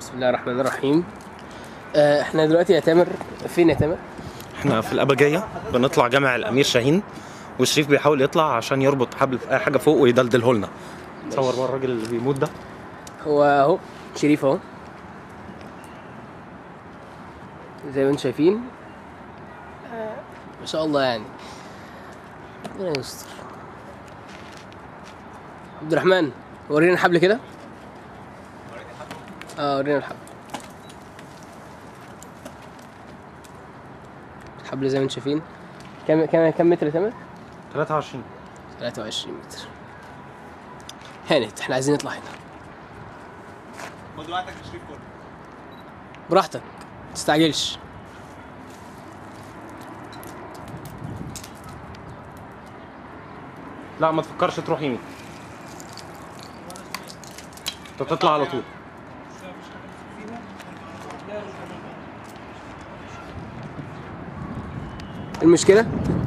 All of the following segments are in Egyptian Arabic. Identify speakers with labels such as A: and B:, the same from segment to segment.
A: بسم الله الرحمن الرحيم آه، احنا دلوقتي يا تامر فين يا تامر؟
B: احنا في الأبجية بنطلع جامع الأمير شاهين والشريف بيحاول يطلع عشان يربط حبل في أي حاجة فوق ويدلدله لنا تصور بقى الراجل اللي بيموت ده
A: هو اهو شريف اهو زي ما انتم شايفين آه، ما شاء الله يعني ربنا يستر عبد الرحمن ورينا الحبل كده اه ورينا الحبل الحبل زي ما انتم شايفين كم كم كم متر يا تامر؟
B: 23
A: 23 متر هانت احنا عايزين نطلع هنا
C: خد وقتك يا شريف كله
A: براحتك ما تستعجلش
B: لا ما تفكرش تروح يمين انت تطلع على طول
A: المشكلة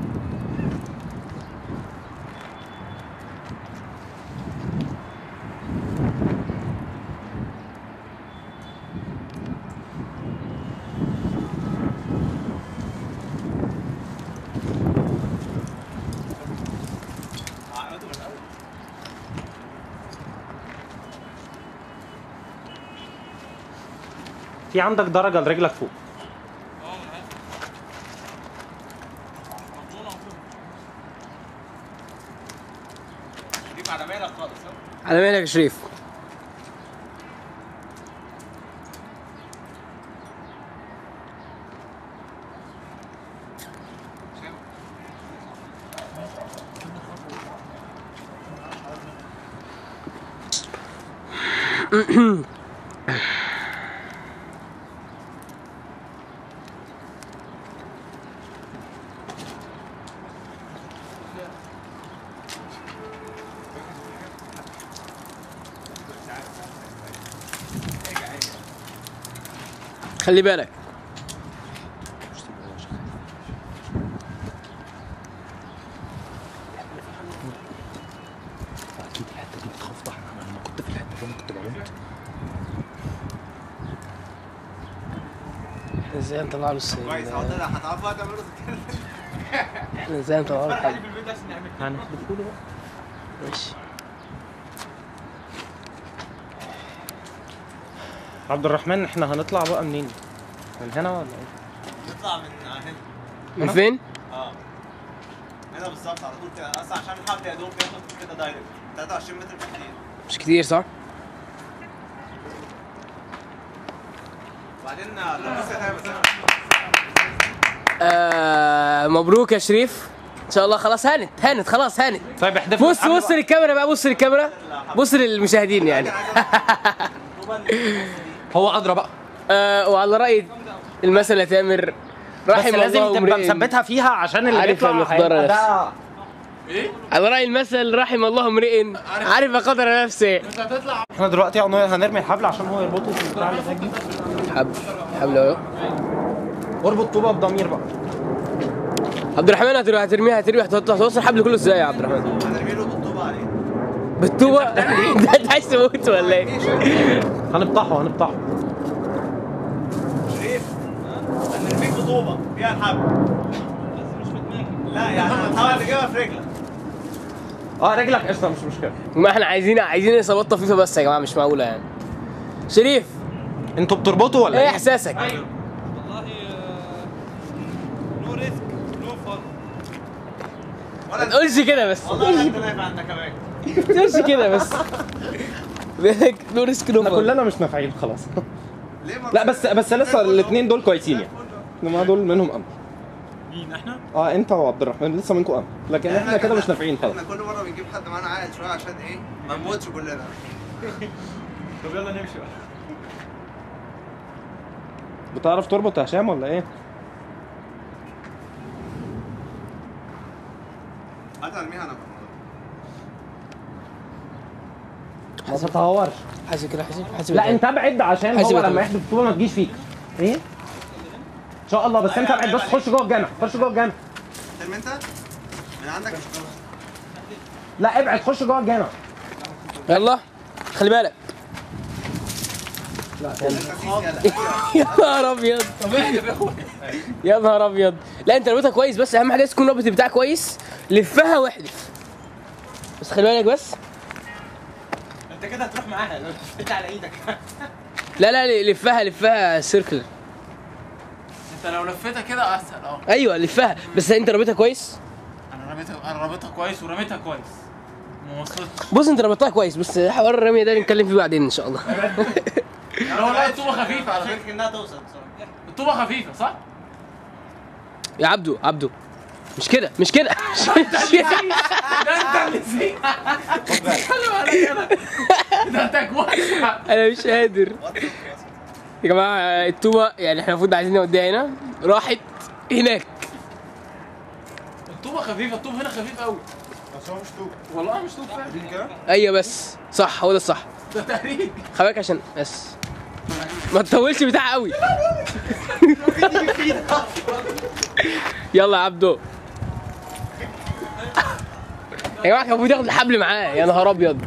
B: في عندك درجة لرجلك فوق
C: شريف على مالك خالص ها؟
A: على مالك يا شريف خلي بالك
B: اكيد الحتة دي بتخفض انا لما كنت في الحتة دي انا كنت بموت
A: احنا ازاي نطلع له السن
C: كويس هو طلع هتعرفوا بقى تعملوا كده
A: احنا ازاي نطلع له الحاجة
C: في البيت عشان نعمل
B: يعني بتقولوا بقى
A: ماشي
B: عبد الرحمن احنا هنطلع بقى منين؟ من هنا ولا ايه؟
C: نطلع من هنا
A: من فين؟
C: اه هنا بالظبط على طول كده اصلا عشان الحبل يا دوب بياخد كده دايركت 23 متر كتير
A: مش كتير صح؟
C: وبعدين طب بص يا تامر بس أنا-
A: آه مبروك يا شريف ان شاء الله خلاص هانت هانت خلاص هانت
B: طيب احدف
A: بص بص للكاميرا بقى بص للكاميرا بص للمشاهدين يعني
B: هو ادرى بقى
A: آه وعلى رأي المثل يا تامر
B: بس
A: رحم
B: لازم
A: الله
B: تبقى
A: امرئ
B: مثبتها فيها عشان اللي
A: عارف
B: بيطلع
A: المقدار
B: هيبقى
A: نفسه.
B: ده
A: على رأي المثل رحم الله امرئ عارف قدر نفسه
B: احنا دلوقتي هن- هنرمي الحبل عشان هو يربطه في البتاع اللي هناك دي
A: حبل حبل اهو
B: اربط طوبه بضمير بقى
A: عبد الرحمن هتر- هترميها هترميها هتوصل هتوصل الحبل كله ازاي يا عبد الرحمن؟
C: هنرمي له بالطوبه عليه
A: بالطوبة ده انت عايز تموت ولا ايه؟
B: هنقطعه هنقطعه
C: شريف هنرميك بطوبه فيها الحبل لا يعني هتحاول تجيبها في رجلك
B: اه رجلك قشطه مش مشكله
A: ما احنا عايزين عايزين اصابات طفيفة بس يا جماعة مش معقولة يعني شريف
B: انتوا بتربطوا ولا
A: ايه
B: ايه؟
A: احساسك؟
C: ولا
A: ما تقولش كده بس
C: والله انت نايف عندك كمان
A: ما تقولش كده بس بالك نو ريسك نو
B: احنا
A: فن.
B: كلنا مش نافعين خلاص
C: ليه ما
B: لا بس بس لسه الاثنين دول كويسين يعني انما دول منهم امل
C: مين احنا؟
B: اه انت وعبد الرحمن لسه منكم امل لكن احنا كده مش نافعين خلاص
C: احنا كل مره بنجيب حد معانا عاقل شويه عشان ايه ما نموتش كلنا طب يلا نمشي بقى
B: بتعرف تربط يا هشام ولا ايه؟
C: هات ارميها انا
B: ما تتهورش
A: حاسب كده حاسب حاسب
B: لا انت ابعد عشان
A: حاسب
B: هو
A: يا
B: لما
A: تمام.
B: يحدف الطوبه ما تجيش فيك ايه؟ ان شاء الله بس انت ابعد بس خش جوه الجامع خش جوه الجامع
C: ترمي انت من عندك
B: لا ابعد خش جوه الجامع
A: يلا خلي بالك يا نهار ابيض يا نهار ابيض لا انت ربطها كويس بس اهم حاجه تكون رابط البتاع كويس لفها واحدف بس خلي بالك بس
C: انت كده هتروح معاها لو لفيت على ايدك
A: لا لا لفها لفها سيركل
D: انت لو لفيتها كده اسهل اه
A: ايوه لفها بس انت رابطها كويس
D: انا رميتها انا رميتها كويس ورميتها كويس ما وصلتش
A: بص انت ربطتها كويس بس حوار الرمي ده نتكلم فيه بعدين ان شاء الله
D: لا والله الطوبه خفيفه على فكره
C: شايف انها توصل بصراحه
D: الطوبه خفيفه صح؟
A: يا عبدو عبدو مش كده مش كده مش كده.
D: ده انت اللي نسيت حلو عليك انا ده انت كويس
A: انا مش قادر يا جماعه التوبه يعني احنا المفروض عايزين نوديها هنا راحت هناك
D: الطوبه خفيفه الطوب هنا خفيف قوي
C: بس هو مش طوب
D: والله مش طوب فعلا
C: كده
A: ايوه بس صح هو ده الصح
D: ده تهريج
A: خلي بالك عشان بس ما تطولش بتاع قوي يلا يا عبدو يا جماعه كان المفروض ياخد الحبل معاه يا نهار ابيض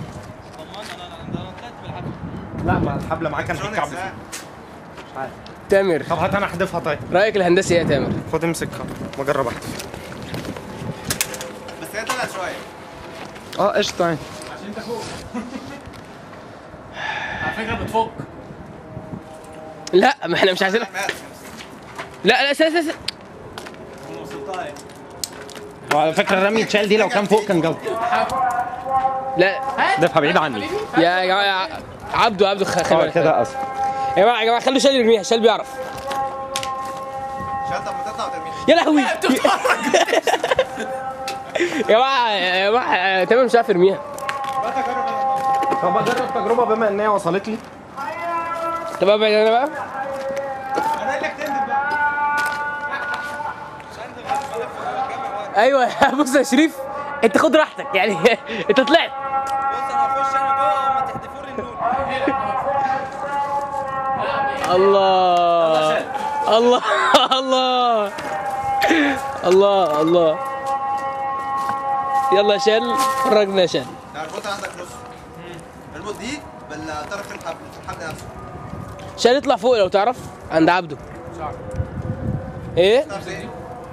B: لا ما الحبل معاك كان هيتكعبل فيه.
A: تامر
B: طب هات انا احدفها طيب
A: رايك الهندسي ايه يا تامر
B: خد امسكها واجرب احدف
C: بس هي طلعت شويه
B: اه قشطه يعني
D: عشان انت فوق على فكره بتفك
A: لا ما احنا مش عايزين
C: مات
A: لا لا سا سا سا.
C: انا وصلتها اهي
B: وعلى فكره الرمي اتشال دي لو كان فوق كان جو
A: لا
B: دفها بعيد عني
A: يا جماعه يا عبدو عبدو خ- خلي
B: اه
A: بالك
B: كده اسف
A: يا جماعه يا جماعه خلوا شال يرميها شال بيعرف
C: شال طب ما تطلع وترميها
A: يا لهوي يا جماعه يا جماعه تمام مش عارف يرميها
C: بقى تجرب انا
B: طب اجرب تجربه بما ان هي وصلت لي
A: طب ابعد انا بقى
C: انا قايل لك تنزل بقى
A: ايوه بص يا شريف انت خد راحتك يعني انت طلعت
C: بص انا هخش انا جوه وما تحدفوا لي النور
A: الله الله الله الله الله يلا شال فرجنا شال
C: اربطها عندك نص اربط دي بالطرف الحبل الحبل نفسه
A: شال يطلع فوق لو تعرف عند عبده ايه
C: تعرف ايه؟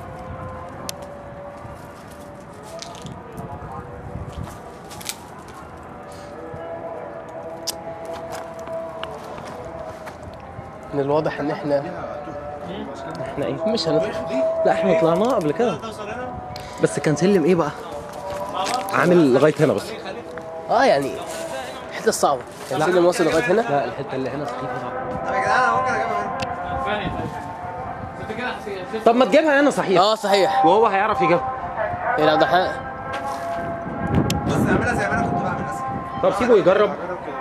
A: من الواضح ان احنا
B: احنا ايه
A: مش هنطلع
B: لا احنا طلعناها قبل كده
C: توصل هنا
B: بس كان سلم ايه بقى عامل لغايه هنا بس
A: اه يعني الحته الصعبه كان سلم واصل لغايه هنا
B: لا الحته اللي هنا سخيفه صعبه
C: طب يا جدعان انا ممكن اجيبها هنا
D: ثانيه انت كده هتسيب-
B: طب ما تجيبها هنا صحيح
A: اه صحيح
B: وهو هيعرف يجيبها
A: ايه لا ده حق.
C: بص اعملها زي ما انا كنت بعمل اسف
B: طب سيبه يجرب
C: جرب كده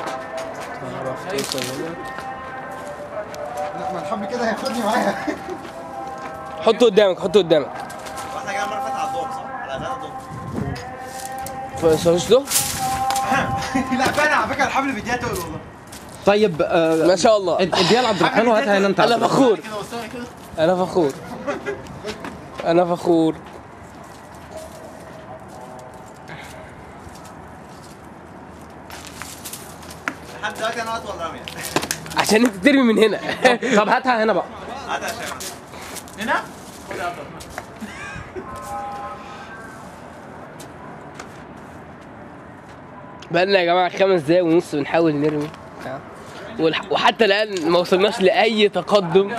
C: لا ما الحبل كده هياخدني معايا
A: حطه قدامك حطه قدامك
C: واحنا جاي المره اللي فاتت على الظهر صح؟ على اذان الظهر
A: فسويش له
C: لا فعلا على فكره الحبل بيديها تقل والله
B: طيب آه
A: ما شاء الله
B: اديها لعبد الرحمن وهاتها هنا انت
A: انا فخور
D: كده وسعي كده
A: انا فخور انا فخور
C: لحد دلوقتي انا اطول رميه
A: عشان انت ترمي من هنا
B: طب هاتها هنا بقى
C: هات يا شباب
D: هنا خد يا عبد الرحمن
A: بقالنا يا جماعه خمس دقايق ونص بنحاول نرمي والح- وحتى الان ما وصلناش لاي تقدم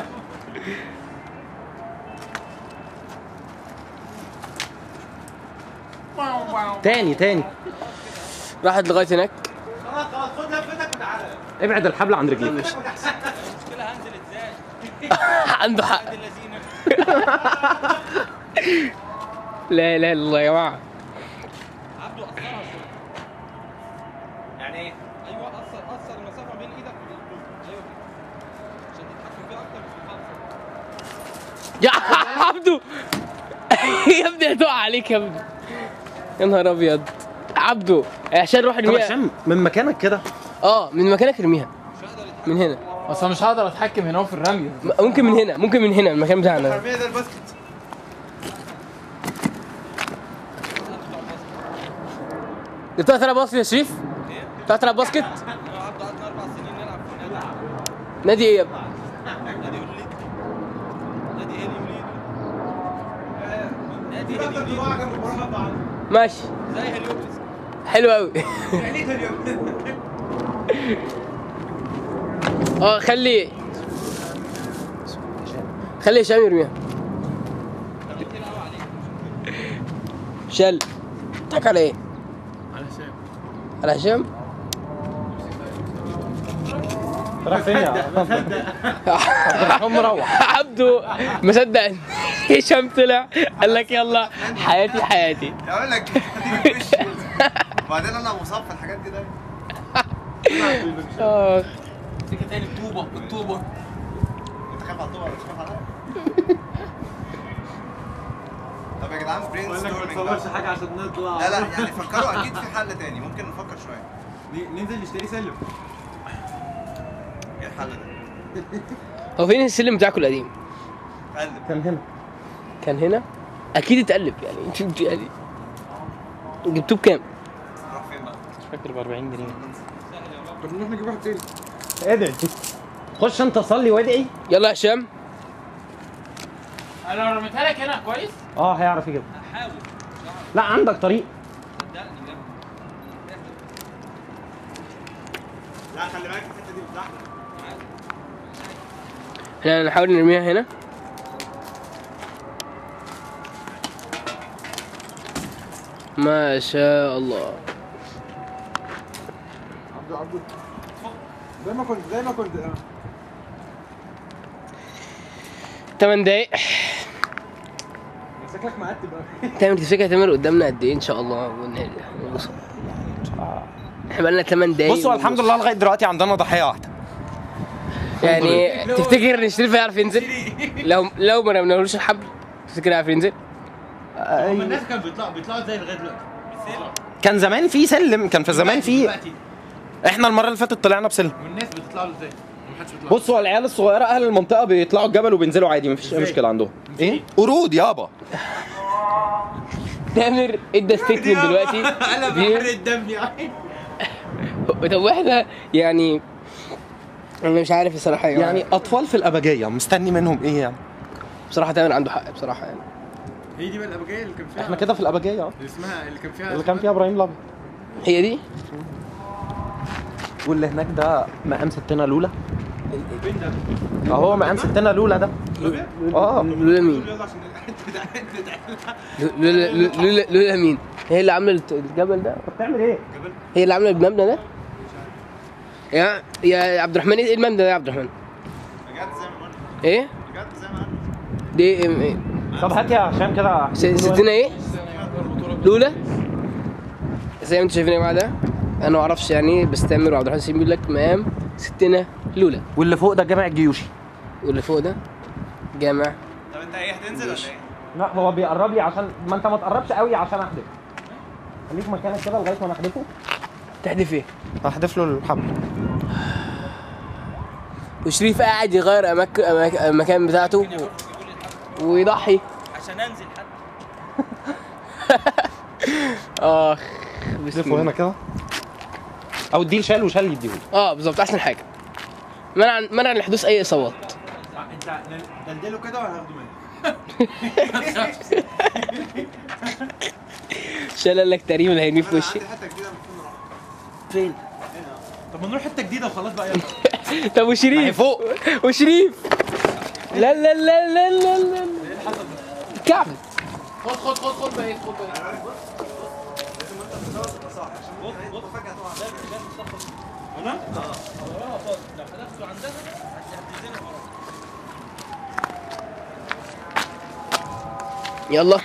B: تاني تاني
A: راحت لغايه هناك
C: خلاص خلاص خد لفتك وتعالى
B: ابعد الحبل عن رجليك
A: عنده حق لا لا الله يا جماعه
C: يعني ايه؟
E: ايوه قصر قصر المسافه بين ايدك والطوب ايوه كده عشان تتحكم فيها اكتر في الخمسه
A: يا عبدو يا ابني هتقع عليك يا ابني يا نهار ابيض عبدو عشان نروح
B: طب
A: نرميها
B: هشام من مكانك كده
A: اه من مكانك ارميها من هنا
D: اصل مش هقدر اتحكم هنا في الرمي
A: م- ممكن من هنا ممكن من هنا من المكان بتاعنا
C: الحربيه ده الباسكت
A: انت بتعرف تلعب باسكت يا شريف؟ بتعرف تلعب باسكت؟
E: انا وعبد قعدنا اربع سنين نلعب في
A: نادي ايه يا ابني
E: نادي وليد نادي هيلي وليد نادي هيلي وليد
A: ماشي
E: زي هليوبلس
A: حلو قوي اه خلي خلي هشام يرميها شل ضحك على ايه؟
D: على هشام
A: على هشام؟
B: راح فين يا الرحمن مروح
A: عبده مصدق إن هشام طلع قال لك يلا حياتي حياتي
C: اقول لك هتيجي في وشي وبعدين انا مصاب في الحاجات دي دايما
A: آه.
D: سكه تاني الطوبه الطوبه
C: انت خايف على الطوبه ولا مش خايف عليا؟ طب يا جدعان برين
F: بقول لك ما تصورش حاجه عشان نطلع
C: لا لا يعني فكروا اكيد في حل تاني ممكن نفكر شويه
F: ن- ننزل نشتري سلم
C: ايه الحل ده؟
A: هو فين السلم بتاعكم القديم؟
C: قلب
B: كان هنا
A: كان هنا؟ اكيد اتقلب يعني انتوا يعني جبتوه بكام؟
C: نروح فين بقى؟
B: مش فاكر ب 40 جنيه
F: طب نروح نجيب واحد تاني
B: ادعي خش انت صلي وادعي
A: يلا يا هشام
D: انا لو رميتها لك هنا كويس
B: اه هيعرف يجيب
E: هحاول
B: لا عندك طريق
E: صدقني جنب
C: لا خلي بالك الحته دي بتزحلق
A: احنا نحاول نرميها هنا ما شاء الله
F: عبدو عبدو زي ما كنت زي ما كنت آه.
A: 8 دقايق
F: شكلك مقتب قوي
A: تامر تفتكر تامر قدامنا قد ايه ان شاء الله ون- ونوصل احنا بقالنا 8 دقايق
B: بصوا الحمد لله لغايه دلوقتي عندنا ضحيه واحده
A: يعني تفتكر ان شريف هيعرف ينزل لو لو ما رميناهوش الحبل تفتكر هيعرف ينزل
D: هم الناس كانوا بيطلعوا بيطلعوا ازاي لغايه دلوقتي
B: كان زمان في سلم كان في زمان في
D: دلوقتي
B: احنا المره اللي فاتت طلعنا بسلم
D: والناس بتطلع له ازاي؟ محدش بيطلع
B: بصوا العيال الصغيره اهل المنطقه بيطلعوا الجبل وبينزلوا عادي مفيش اي
D: إزاي؟
B: مشكله عندهم ايه قرود يابا
A: تامر ادى ستيتمنت دلوقتي
D: انا
A: دي-
D: بحرق الدم يعني
A: طب احنا يعني انا مش عارف الصراحه يا
B: يعني اطفال في الابجيه مستني منهم ايه يعني
A: بصراحه تامر عنده حق بصراحه يعني
F: هي دي بقى الابجيه اللي كان فيها
B: احنا كده في الابجيه اه
F: اللي اسمها اللي كان فيها
B: اللي كان فيها ابراهيم الابيض
A: هي دي
B: واللي هناك ده مقام ستنا لولا اهو مقام ستنا لولا ده اه
A: لولا مين لولا لولا لولا مين هي اللي عامله الجبل ده
B: بتعمل ايه؟
A: هي اللي عامله المبنى ده يا يا عبد الرحمن ايه المبنى ده يا عبد الرحمن
C: بجد زي ما قلنا
A: ايه
C: بجد زي ما قلنا
A: دي إيه- إيه؟
B: طب هات يا هشام كده
A: س- ستنا ايه لولا زي ما انتم شايفين يا جماعه ده انا ما اعرفش يعني بس تامر وعبد الرحمن سيم بيقول لك مقام ستنا لولا
B: واللي فوق ده جامع الجيوشي
A: واللي فوق ده جامع
C: طب انت ايه هتنزل ولا ايه؟
B: لا هو بيقرب لي عشان ما انت ما تقربش قوي عشان احدف خليك مكانك كده لغايه ما نحدفه
A: تحدف ايه
B: هحدف له الحبل
A: وشريف قاعد يغير أماك... أماك... المكان بتاعته و... ويضحي
E: عشان انزل حتى
A: اخ بسم
B: احدفه هنا
A: الله.
B: كده او اديه شال وشال يديهولي
A: اه بالظبط احسن حاجه منع منع لحدوث اي اصابات
F: انت دلدله كده ولا هاخده منك
A: شال لك تقريبا اللي هيرميه في وشي
C: عندي حته جديده المفروض نروح
A: فين
F: طب ما نروح حته جديده وخلاص بقى يلا
A: طب وشريف
B: فوق
A: وشريف لا لا لا لا لا لا كعب
D: خد خد خد خد بقيت خد بقيت
A: يلا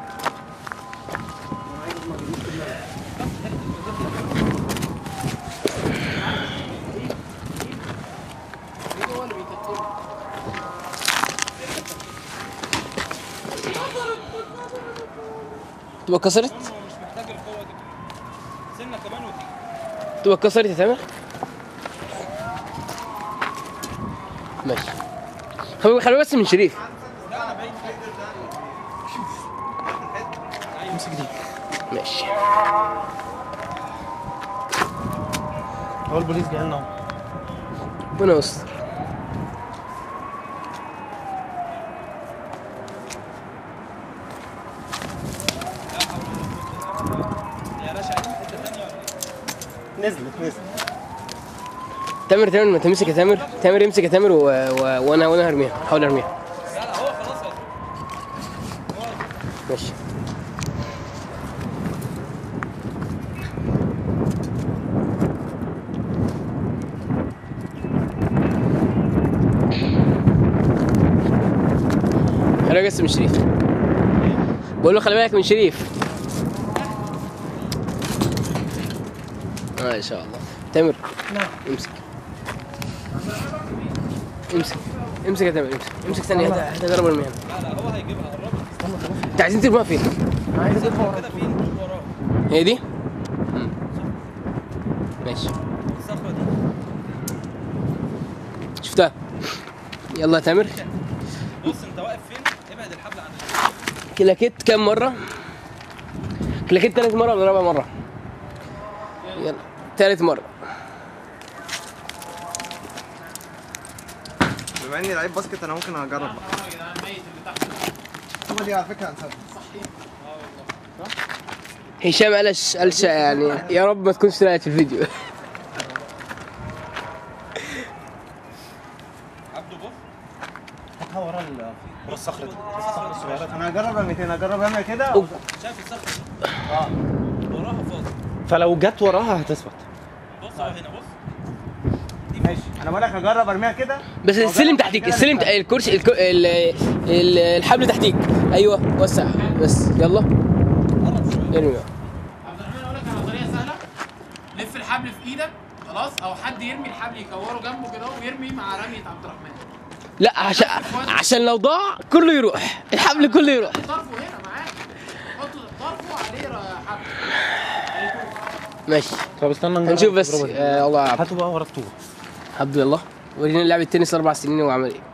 A: تبقى كسرت
E: مش محتاج القوه دي سنه كمان وتيجي
A: تبقى كسرت يا تامر ماشي خلي خلي بس من شريف ماشي
B: هو البوليس جاي لنا اهو
A: ربنا يستر
E: يا باشا عايزين حته ثانيه ولا ايه؟
B: نزلت نزلت
A: تامر تامر ما تمسك يا تامر تامر يمسك يا تامر و... و... وانا وانا هرميها حاول ارميها
E: لا لا هو خلاص هو
A: ماشي خلي بالك بس من شريف بقول له خلي بالك من شريف ما شاء الله تامر امسك امسك امسك يا تامر امسك امسك ثانية هات- هجرب ارميها
E: لا لا هو هيجيبها قربت
A: انت عايزين ترموها فين؟
E: كده فين مش وراه
A: هي دي؟ مم. ماشي
E: الصخره دي
A: شفتها يلا يا تامر
E: بص انت واقف فين ابعد الحبل عن
A: كلاكيت كام مرة؟ كلاكيت تالت مرة ولا رابع مرة؟ يلا تالت مرة
F: بما اني لعيب باسكت انا ممكن اجرب بقى الصورة دي على فكره هنسابها
A: هشام قلش قلش يعني يا رب ما تكونش طلعت في الفيديو
E: عبده بص
B: هاتها ورا ال ورا الصخره دي الصخره الصغيره دي.
F: انا هجرب ارميتين اجرب اعمل كده
A: أوب.
E: شايف الصخره دي؟ اه وراها فاضي
B: فلو جت وراها هتثبت
E: بص اهو هنا بص
F: ماشي انا بقول لك هجرب ارميها كده
A: بس السلم تحتيك السلم ت- الكرسي الك- ال- ال- الحبل تحتيك ايوه وسع بس يلا
E: قرب شويه
A: ارمي بقى.
D: عبد الرحمن اقول لك على طريقه سهله لف الحبل في ايدك خلاص او حد يرمي الحبل يكوره جنبه كده ويرمي مع رميه عبد الرحمن
A: لا عشان عشان لو ضاع كله يروح الحبل كله يروح
D: طرفه هنا معاك حط طرفه عليه ر- حبل
A: ماشي
B: طب استنى نجرب
A: هنشوف بس
B: التجربة دي.
A: آه الله يعلم
B: هاتوا بقى ورا الطوبه
A: عبد الله ورينا لعبة تنس اربع سنين وعمل ايه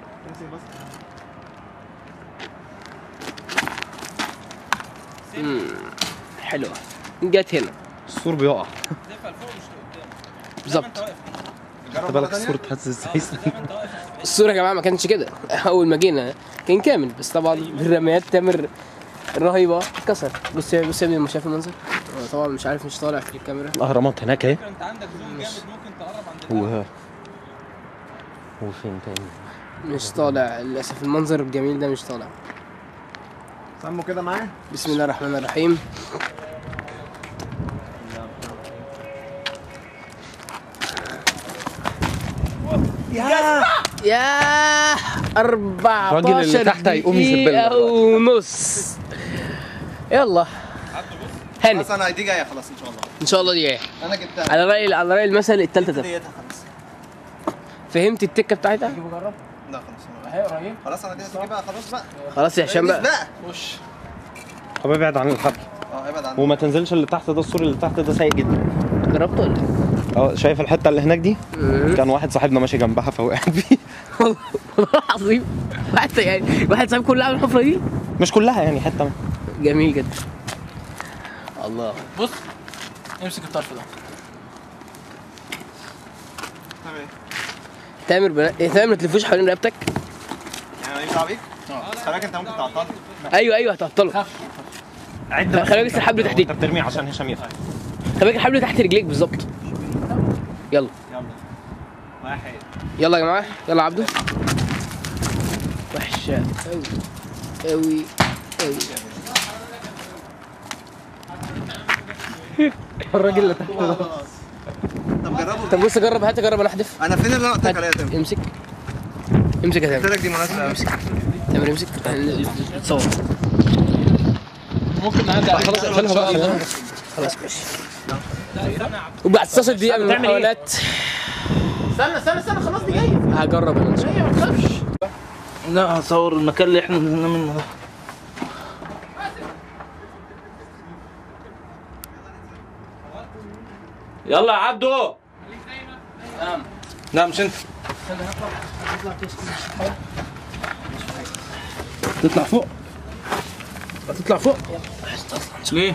A: مم، حلوة جت هنا
B: السور بيقع
E: دفع لفوق مش لقدام
A: بالظبط
B: خد بالك السور اتهز ازاي
A: الصورة يا جماعة ما كانتش كده أول ما جينا كان كامل بس طبعا بالرميات تامر الرهيبة اتكسر بص يا بص يا ابني لما شاف المنظر هو طبعا مش عارف مش طالع في الكاميرا
B: الاهرامات هناك اهي
E: انت عندك زوم جامد ممكن تقرب عند
B: و وفين تاني
A: مش طالع للأسف المنظر الجميل ده مش طالع
F: سموا كده معايا
A: بسم الله الرحمن الرحيم
F: يا
A: يا 14
B: الراجل اللي تحت هيقوم يسب لنا
A: دقيقة
B: دلوقتي.
A: ونص يلا هاني
F: خلاص انا دي جايه خلاص ان شاء الله
A: ان شاء الله دي جايه
F: انا جبتها
A: على رأي على رأي المثل التالتة ده
F: ديتها خلاص
A: فهمت التكة بتاعتها؟
F: لا خلاص
D: اهي قريب
F: خلاص انا دي بقى خلاص بقى
A: خلاص يا هشام بقى
F: بقى
E: وش
B: طب ابعد عن الحبل
F: اه ابعد عنه
B: وما تنزلش اللي تحت ده السور اللي تحت ده سيء جدا
A: جربت ولا إيه؟
B: اه شايف الحته اللي هناك دي
A: مم.
B: كان واحد صاحبنا ماشي جنبها فوقع فيه
A: والله العظيم واحد يعني واحد صاحب كل عامل الحفرة دي
B: مش كلها يعني حته منها.
A: جميل جدا الله
D: بص امسك الطرف ده
F: تمام
A: تامر بنا... إيه تامر ما تلفوش حوالين رقبتك
F: يعني ماليش دعوه بيك بس خلي بالك انت ممكن تعطلني
A: ايوه ايوه هتعطله
B: عد
A: لا، خلي بالك الحبل تحتيك.
B: انت بترمي عشان هشام يفهم
A: خلي بالك الحبل تحت رجليك بالظبط يلا
F: يلا واحد
A: يلا يا جماعه يلا عبده وحشه قوي قوي قوي
B: الراجل اللي تحت
F: خلاص طب جربوا
A: طب بص جرب هات جرب انا احدف
F: انا فين اللي انا قلت لك عليها يا تامر؟
A: امسك امسك يا
F: قلت
A: تامر
F: لك دي مناسبه امسك
A: تامر امسك تصور
D: ممكن نعدي على
A: خلاص اقفلها بقى خلاص. خلاص ماشي وبعد 16 دقيقة من المحاولات
D: استنى استنى استنى خلاص دي جايه
A: هجرب انا ان شاء الله
D: جايه ما تخافش
G: لا هصور المكان اللي احنا نزلنا منه ده يلا يا عبدو لا مش انت تطلع فوق هتطلع فوق ليه؟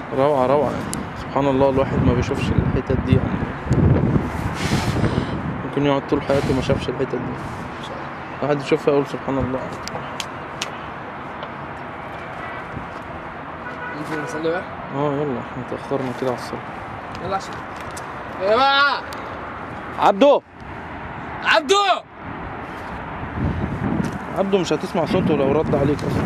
G: روعة روعة سبحان الله الواحد ما بيشوفش الحتت دي يعني ممكن يقعد طول حياته ما شافش الحتت دي واحد يشوفها يقول سبحان الله
A: ننزل نصلي بقى
G: اه يلا احنا اتأخرنا كده على الصلاة
A: يلا عشان يا جماعة
G: عبدو
A: عبدو
G: عبدو مش هتسمع صوته لو رد عليك اصلا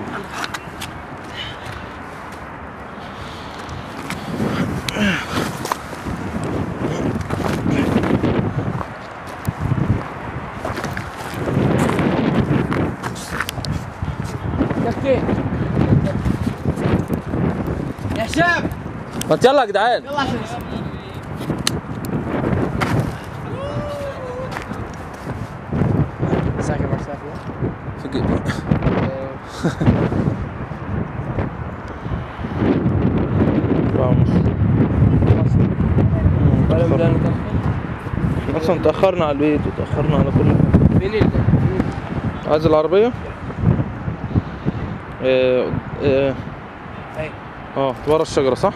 A: كابتن يا شاب
G: ما يلا يا جدعان
A: يلا عشان نصلي. الساعة كام الساعة كام؟
G: في جيبي أربعة ونص مم،
A: ولا
G: اتأخرنا.
A: بدنا نتأخر؟
G: احنا اصلا اتأخرنا على البيت وتأخرنا على كل حاجة
A: فين ال
G: عايز العربية؟ اه اه
A: أيوة.
G: اه ورا الشجرة صح؟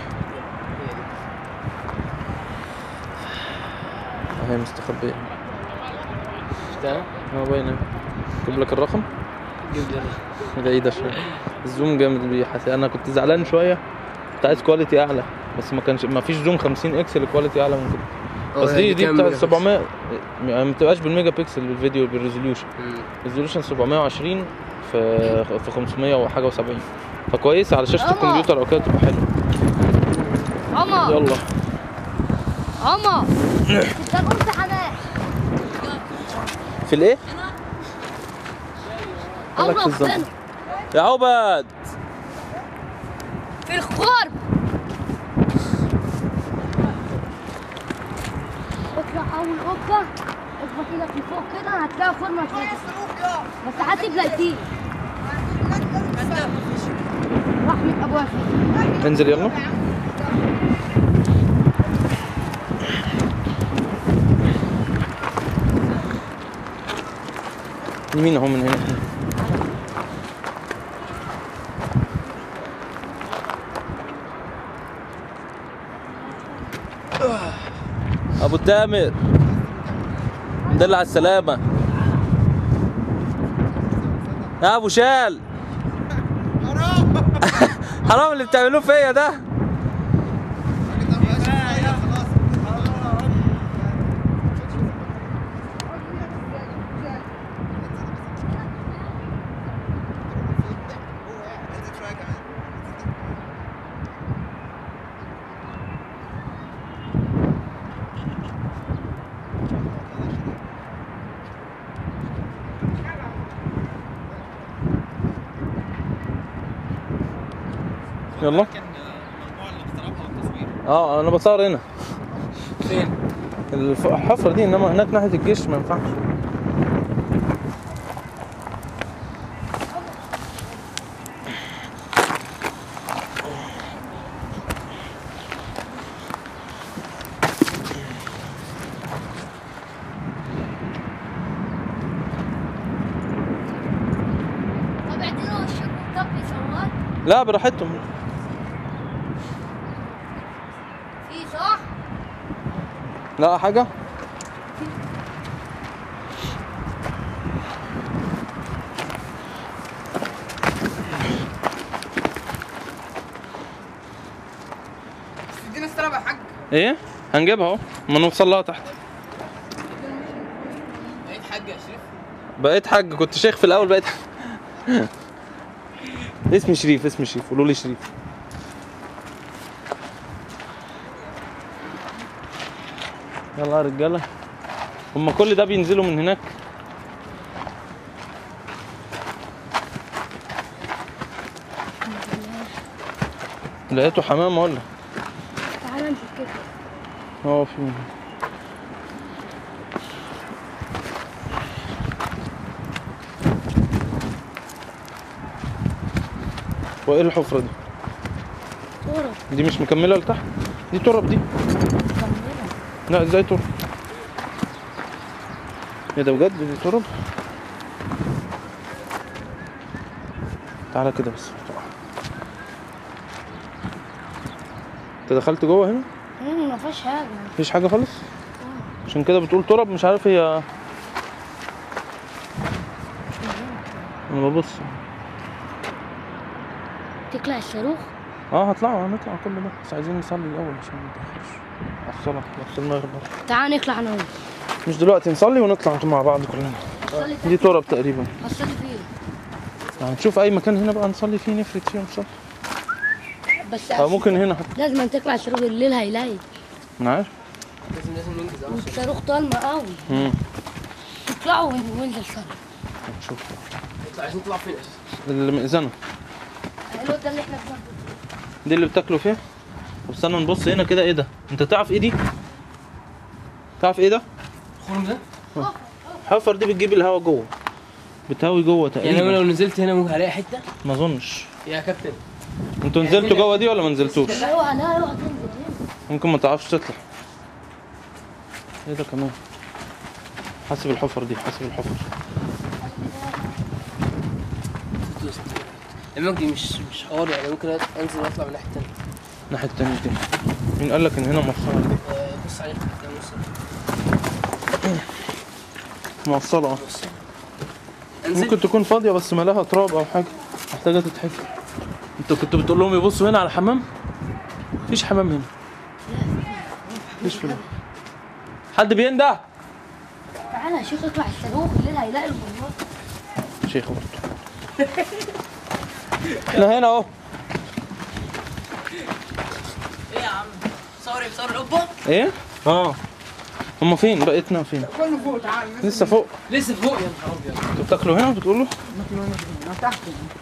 G: اهي مستخبية
A: شفتها؟
G: اه باينة اجيب لك الرقم
A: جيب لي الرقم.
G: بعيدة شوية الزوم جامد بيه حسي انا كنت زعلان شوية كنت عايز كواليتي اعلى بس ما كانش ما فيش زوم 50 اكس الكواليتي اعلى من كده بس
A: هو
G: دي دي
A: كام
G: بتاعت
A: ميجا
G: 700 يعني ما بتبقاش بالميجا بكسل الفيديو بالريزوليوشن
A: مم.
G: ريزوليوشن 720 في في 500 وحاجه و70 فكويسه على شاشه
H: أما.
G: الكمبيوتر او كده تبقى حلوه
H: عمر
G: يلا
H: عمر انت قلت حمام
G: في الايه؟
H: عمر
G: في الزمن.
H: فين
G: يا عبد
H: في الخرب اطلع اول قبه اخبط ايدك لفوق كده هتلاقي فورمه كده بس حاسب لايتين رحمة ابوها فين
G: انزل يلا يمين اهو من هنا ابو تامر دل على السلامة يا ابو شال حرام اللي بتعملوه فيا ده يلا
E: كان ممنوع الاقتراب او التصوير
G: اه انا بصور هنا
A: فين؟
G: الف- الحفره دي انما هناك ناحيه الجيش ما ينفعش
H: طب اعتبروا الشيخ طب يصور
G: لا براحتهم
H: في صح
G: لا حاجه
A: ادينا استراب يا حاج
G: ايه هنجيبها اهو ما نوصل لها تحت
A: بقيت حاج يا شريف
G: بقيت حاج كنت شيخ في الاول بقيت اسمي شريف اسمي شريف قولوا لي شريف يلا يا رجاله هما كل ده بينزلوا من هناك لقيته حمام ولا
H: تعالى انت كده
G: اه في وايه الحفرة دي؟
H: صورة
G: دي مش مكملة لتحت؟ دي ترب دي لا ازاي ترب؟ ايه ده بجد دي ترب؟ تعالى كده بس انت دخلت جوه هنا
H: مم، ما فيهاش حاجه
G: مفيش حاجه خالص عشان كده بتقول تراب مش عارف هي انا ببص
H: تقلع الصاروخ
G: اه هطلعوا هنطلع كل ده بس عايزين نصلي الاول عشان ما نتاخرش على الصلاه بس المغرب
H: تعال نقلع انا وانت
G: مش دلوقتي نصلي ونطلع مع بعض كلنا
H: هصلي
G: دي تراب تقريبا
H: هصلي فين
G: هنشوف اي مكان هنا بقى نصلي فيه نفرد فيه ونصلي
H: بس
G: او ممكن هنا حتى
H: لازم أن تقلع الصاروخ الليل هيلاقي
G: انا عارف
A: لازم لازم ننجز اه
H: الصاروخ ضلمه قوي
G: امم
H: اطلعوا وانزل صلي
G: نشوف
A: نطلع عايزين نطلع فين اساسا
G: المئذنه
H: الواد ده اللي احنا بناخده
G: دي اللي بتاكلوا فيها طب استنى نبص هنا كده ايه ده انت تعرف ايه دي تعرف ايه ده
A: الخرم ده
G: حفر دي بتجيب الهواء جوه بتهوي جوه
A: يعني أنا لو
G: تقريبا
A: نزلت هنا ممكن هلاقي حته
G: ما اظنش
A: يا كابتن
G: انتوا نزلتوا جوه دي ولا ما نزلتوش
H: لا اوعى لا اوعى تنزل هنا
G: ممكن ما تعرفش تطلع ايه ده كمان حاسب الحفر دي حاسب الحفر
A: المجد دي مش مش حوار يعني ممكن انزل واطلع من ناحيه تانية
G: الناحيه التانية دي مين قال لك ان هنا موصله دي
A: آه، بص عليها كده بص
G: موصله اه
A: بص انزل
G: ممكن تكون فاضيه بس ملاها تراب او حاجه محتاجه تتحفر انت كنت بتقول لهم يبصوا هنا على حمام مفيش حمام هنا مفيش في حد بينده
H: تعالى يا شيخ اطلع الصاروخ الليل هيلاقي المنور
G: شيخ برضه احنا هنا اهو
I: ايه يا عم صوري بصور القبه
G: ايه اه هما فين بقيتنا فين
F: كله فوق تعال
G: لسه فوق
A: لسه فوق يا نهار ابيض
G: انتوا بتاكلوا هنا بتقولوا
F: تحت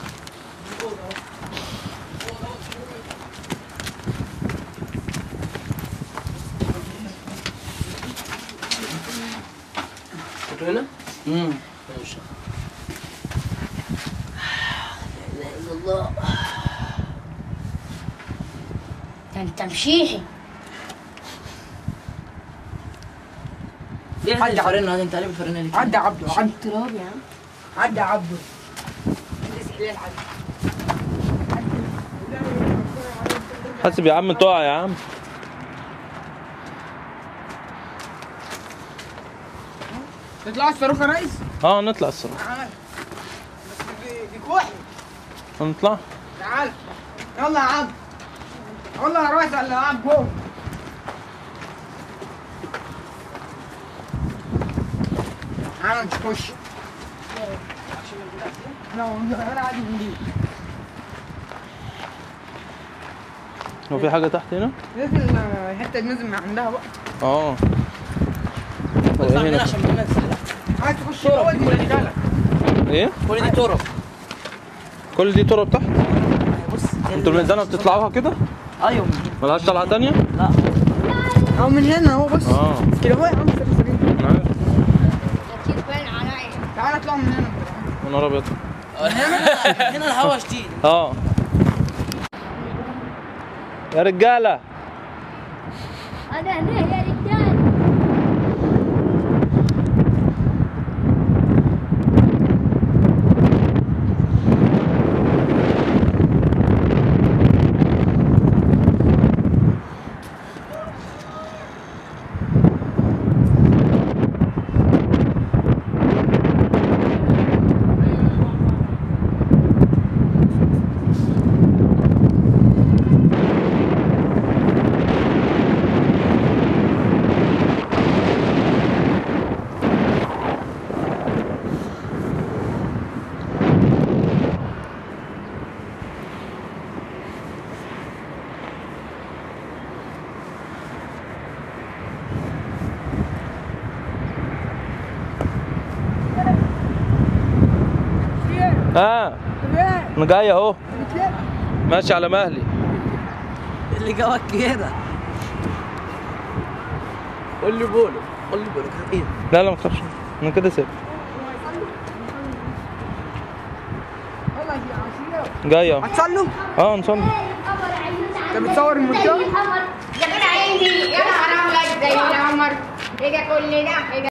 A: كنتوا هنا؟
G: امم
A: ماشي لا اله الا الله
H: ده انت مشيحي
I: ليه عدي فرنا انت عليه بفرنا ليه
F: عدى عبده عدى
H: تراب يا عم
F: عدى عبده
G: حاسب يا عم تقع يا عم
F: تطلع الصاروخ يا ريس
G: اه نطلع الصراحه
F: تعال بس بي- بيكوحني
G: هنطلع
F: تعال يلا يا عم يلا يا ريس اللي قاعد جوه تعال نخش انا انا عادي نجيب
G: هو في حاجه تحت هنا
F: نزل الحته اللي نزل من عندها بقى
G: اه هو
I: اطلع
G: ايه
I: من هنا
G: هنا
I: عشان ما ننسى
F: عايز تخش جوه دي رجاله
G: ايه
I: كل دي تراب
G: كل دي تراب تحت
I: بص
G: انتوا الميزانه بتطلعوها كده
I: ايوه
G: ملهاش طلعه تانية
I: لا
F: اهو من هنا اهو بص
G: اه
F: كده هو يا عم سريع سريع
G: انا عارف
H: اكيد باين عليا
F: تعال اطلع من هنا
G: يا نهار ابيض
I: هنا هنا الهوا شديد
G: اه يا رجاله
H: انا هنا يا رجال
G: ها انا جاي اهو ماشي على مهلي
I: اللي جواك كده قول لي بولو قول لي بولو ايه
G: لا لا ما تخافش انا كده سيب
F: يلا يا عشيرة
G: جاي اهو
F: هتصلوا؟
G: اه نصلي
F: انت بتصور المنطقة؟
J: يا جدع عيني يا نهار ابيض زي القمر ايه ده كل ده ايه ده